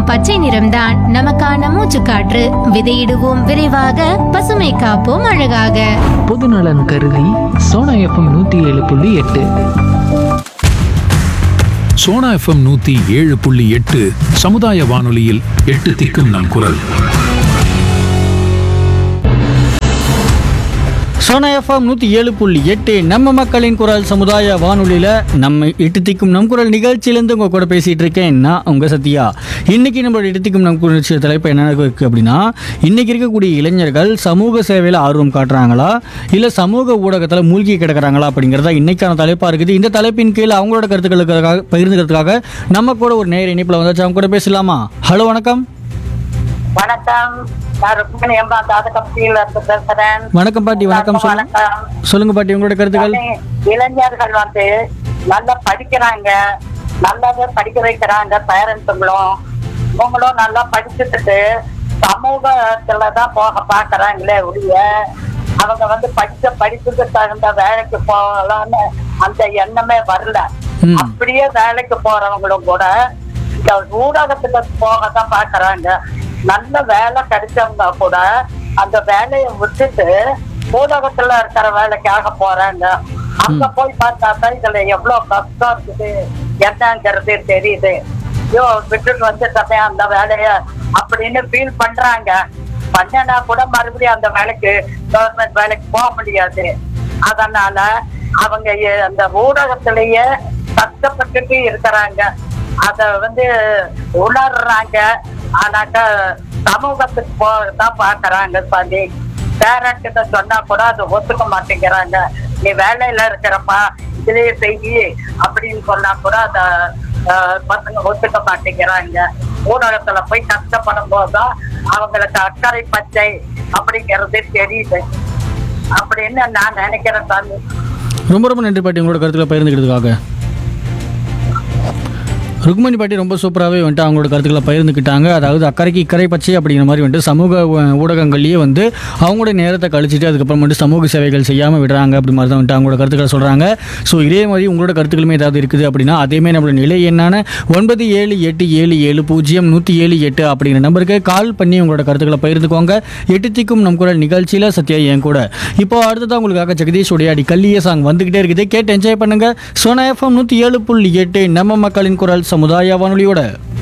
பச்சை நிறம்தான் நமக்கான மூச்சுக்காற்று விதையிடுவோம் விரைவாக பசுமை காப்போம் அழகாக பொதுநலன் கருதி சோனா எஃப்எம் நூற்றி ஏழு புள்ளி எட்டு சோனா எஃப்எம் நூத்தி ஏழு புள்ளி எட்டு சமுதாய வானொலியில் எட்டு திக்கும் நம் குரல் சோனா எஃப்எம் நூற்றி ஏழு புள்ளி எட்டு நம்ம மக்களின் குரல் சமுதாய வானொலியில் நம்ம எட்டு திக்கும் நம் குரல் நிகழ்ச்சியிலேருந்து உங்கள் கூட பேசிகிட்டு இருக்கேன் நான் உங்கள் சத்யா இன்னைக்கு நம்மளோட எட்டு திக்கும் நம் குரல் நிகழ்ச்சி தலைப்பு என்ன இருக்குது அப்படின்னா இன்னைக்கு இருக்கக்கூடிய இளைஞர்கள் சமூக சேவையில் ஆர்வம் காட்டுறாங்களா இல்லை சமூக ஊடகத்தில் மூழ்கி கிடக்குறாங்களா அப்படிங்கிறதா இன்னைக்கான தலைப்பாக இருக்குது இந்த தலைப்பின் கீழ் அவங்களோட கருத்துக்களுக்காக பகிர்ந்துக்கிறதுக்காக நம்ம கூட ஒரு நேர இணைப்பில் வந்தாச்சு அவங்க கூட பேசலாமா ஹலோ வணக்கம் வணக்கம் நான் ருக்மணி அம்மா தாதகப்பட்டியில இருந்து பேசுறேன் வணக்கம் பாட்டி வணக்கம் சொல்லுங்க வணக்கம் சொல்லுங்க பாட்டி உங்களோட கருத்துக்கள் இளைஞர்கள் வந்து நல்லா படிக்கிறாங்க நல்லாவே படிக்க வைக்கிறாங்க பேரண்ட்ஸுங்களும் இவங்களும் நல்லா படிச்சுட்டு சமூகத்துல தான் போக பாக்குறாங்களே ஒழிய அவங்க வந்து படிச்ச படிப்புக்கு தகுந்த வேலைக்கு போகலாம்னு அந்த எண்ணமே வரல ம். அப்படியே வேலைக்கு போறவங்களும் கூட இந்த ஊடகத்துக்கு போக தான் பாக்குறாங்க நல்ல வேலை கிடைச்சவங்க கூட அந்த வேலையை விட்டுட்டு ஊடகத்துல இருக்கிற வேலைக்காக போறாங்க அங்க போய் பார்த்தா தான் இதுல எவ்வளவு கஷ்டம் இருக்குது என்னங்கிறது தெரியுது ஐயோ விட்டுட்டு வந்துட்டமே அந்த வேலைய அப்படின்னு ஃபீல் பண்றாங்க பண்ணனா கூட மறுபடியும் அந்த வேலைக்கு கவர்மெண்ட் வேலைக்கு போக முடியாது அதனால அவங்க எ- அந்த ஊடகத்திலேயே கஷ்டப்பட்டுட்டு இருக்கிறாங்க அத வந்து உணர்றாங்க ஆனாக்கா சமூகத்துக்கு போதான் பாக்குறாங்க சாமி பேரண்ட் கிட்ட சொன்னா கூட அது ஒத்துக்க மாட்டேங்கிறாங்க நீ வேலையில இருக்கிறப்பா இதுலயே செய்யி அப்படின்னு சொன்னா கூட அத ஆஹ், பசங்க ஒத்துக்க மாட்டேங்கிறாங்க ஊடகத்துல போய் கஷ்டப்படும் போதுதான் அவங்களுக்கு அக்கறை பச்சை அப்படிங்கிறது தெரியுது அப்படின்னு நான் நினைக்கிறேன் சாமி ரொம்ப ரொம்ப நன்றி பாட்டி உங்களோட கருத்துக்களை பகிர்ந்துக்கிறதுக்காக ருக்மணி பாட்டி ரொம்ப சூப்பராகவே வந்துட்டு அவங்களோட கருத்துக்களை பகிர்ந்துக்கிட்டாங்க அதாவது அக்கறைக்கு இக்கறை பச்சை அப்படிங்கிற மாதிரி வந்துட்டு சமூக அஹ், ஊடகங்கள்லேயே வந்து அவங்களோட நேரத்தை கழிச்சிட்டு அதுக்கப்புறம் வந்துட்டு சமூக சேவைகள் செய்யாமல் விடுறாங்க அப்படி மாதிரி தான் வந்துட்டு அவங்களோட கருத்துக்களை சொல்கிறாங்க ஸோ இதே மாதிரி உங்களோட கருத்துக்களுமே ஏதாவது இருக்குது அப்படின்னா அதேமாதிரி நம்மளோட நிலை என்னான ஒன்பது ஏழு எட்டு ஏழு ஏழு பூஜ்ஜியம் நூற்றி ஏழு எட்டு அப்படிங்கிற நம்பருக்கு கால் பண்ணி உங்களோட கருத்துக்களை பகிர்ந்துக்கோங்க எட்டு திக்கும் நம் குரல் நிகழ்ச்சியில் சத்யா என் கூட இப்போ அடுத்ததான் உங்களுக்காக ஜெகதீஷ் உடையாடி கல்லிய சாங் வந்துகிட்டே இருக்குது கேட்டு என்ஜாய் பண்ணுங்க சோனா எஃப்எம் நூற்றி ஏழு புள்ளி எட்டு நம்ம மக்களின் குரல் சமுதாய வானொலியோட